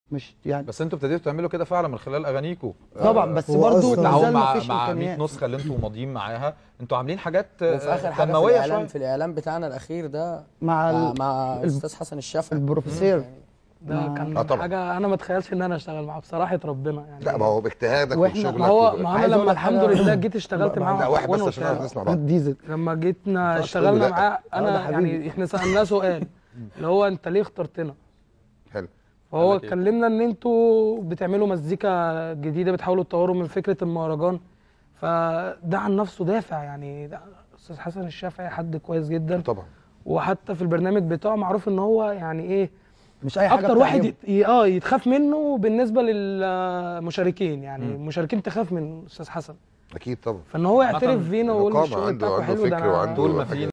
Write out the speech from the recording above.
مش يعني بس انتوا ابتديتوا تعملوا كده فعلا من خلال اغانيكم طبعا بس هو برضه أصلاً بالتعاون مازال مع مفيش مع 100 امكانيات نسخه اللي انتوا ماضيين معاها انتوا عاملين حاجات وفي اخر حاجه في تنمويه الاعلان شويه في الاعلان بتاعنا الاخير ده مع مع, ال- مع الب- استاذ حسن الشافعي البروفيسور ده ما- كان آه طبعا. حاجه انا ما اتخيلش ان انا اشتغل معاه بصراحه ربنا يعني لا ما هو باجتهادك وإحنا- وشغلك ما هو وب- ما انا عايز أقول لما لك الحمد حاجة- لله جيت اشتغلت معاه لا واحد بس وأنا عشان قلت نعرف نسمع بعض ديزل لما جيتنا تقول اشتغلنا لا. معاه آه، ده انا حبيبي. يعني احنا سالناه سؤال اللي هو انت ليه اخترتنا حلو فهو قال لك إيه؟ كلمنا ان انتوا بتعملوا مزيكا جديده بتحاولوا تطوروا من فكره المهرجان فده عن نفسه دافع يعني ده استاذ حسن الشافعي حد كويس جدا طبعا وحتى في البرنامج بتاعه معروف ان هو يعني ايه مش اي حاجه اكتر واحد بتعجبه. يت... ي- اه يتخاف منه بالنسبه للمشاركين يعني المشاركين تخاف من استاذ حسن اكيد طبعا فان هو يعترف عامة فينا ويقول الإقامة الشغل عنده- بتاعكم عنده حلو ده فكر أنا- وعنده طول ما حاجة. في